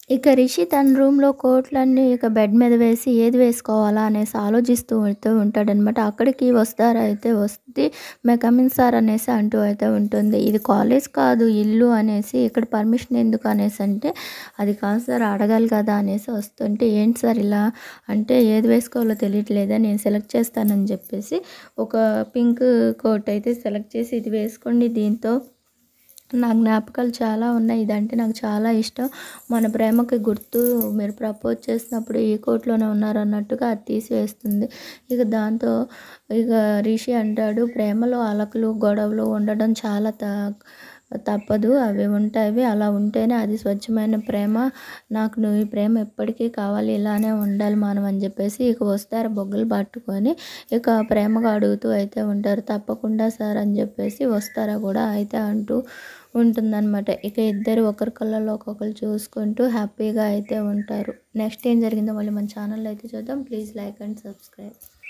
ఇక రిషి తన రూమ్‌లో కోట్లన్నీ ఇక బెడ్ మీద వేసి ఏది వేసుకోవాలా అనేసి ఆలోచిస్తూ వెళ్తూ ఉంటాడనమాట. అక్కడికి వస్తారు అయితే వస్తే మే కమ్ ఇన్ సార్ అనేసి అంటూ అయితే ఉంటుంది. ఇది కాలేజ్ కాదు ఇల్లు అనేసి ఇక్కడ పర్మిషన్ ఎందుకు అనేసి అంటే అది కాదు సార్ అడగాలి కదా అనేసి వస్తుంటే ఏంటి సార్ ఇలా అంటే ఏది వేసుకోవాలో తెలియట్లేదా నేను సెలెక్ట్ చేస్తానని చెప్పేసి ఒక పింక్ కోట్ అయితే సెలెక్ట్ చేసి ఇది వేసుకోండి దీంతో నా జ్ఞాపకాలు చాలా ఉన్నాయి ఇదంటే నాకు చాలా ఇష్టం మన ప్రేమకి గుర్తు మీరు ప్రపోజ్ చేసినప్పుడు ఈ కోట్లోనే ఉన్నారు అన్నట్టుగా అది తీసి వేస్తుంది ఇక దాంతో ఇక రిషి అంటాడు ప్రేమలో అలకలు గొడవలు ఉండడం చాలా త తప్పదు అవి ఉంటాయి అలా ఉంటేనే అది స్వచ్ఛమైన ప్రేమ నాకు నువ్వు ఈ ప్రేమ ఎప్పటికీ కావాలి ఇలానే ఉండాలి మనం అని చెప్పేసి ఇక వస్తారు బొగ్గలు పట్టుకొని ఇక ప్రేమగా అడుగుతూ అయితే ఉంటారు తప్పకుండా సార్ అని చెప్పేసి వస్తారా కూడా అయితే అంటూ ఉంటుందన్నమాట ఇక ఇద్దరు ఒకరి కళ్ళల్లో ఒక్కొక్కరు చూసుకుంటూ హ్యాపీగా అయితే ఉంటారు నెక్స్ట్ ఏం జరిగిందో మళ్ళీ మన ఛానల్లో అయితే చూద్దాం ప్లీజ్ లైక్ అండ్ సబ్స్క్రైబ్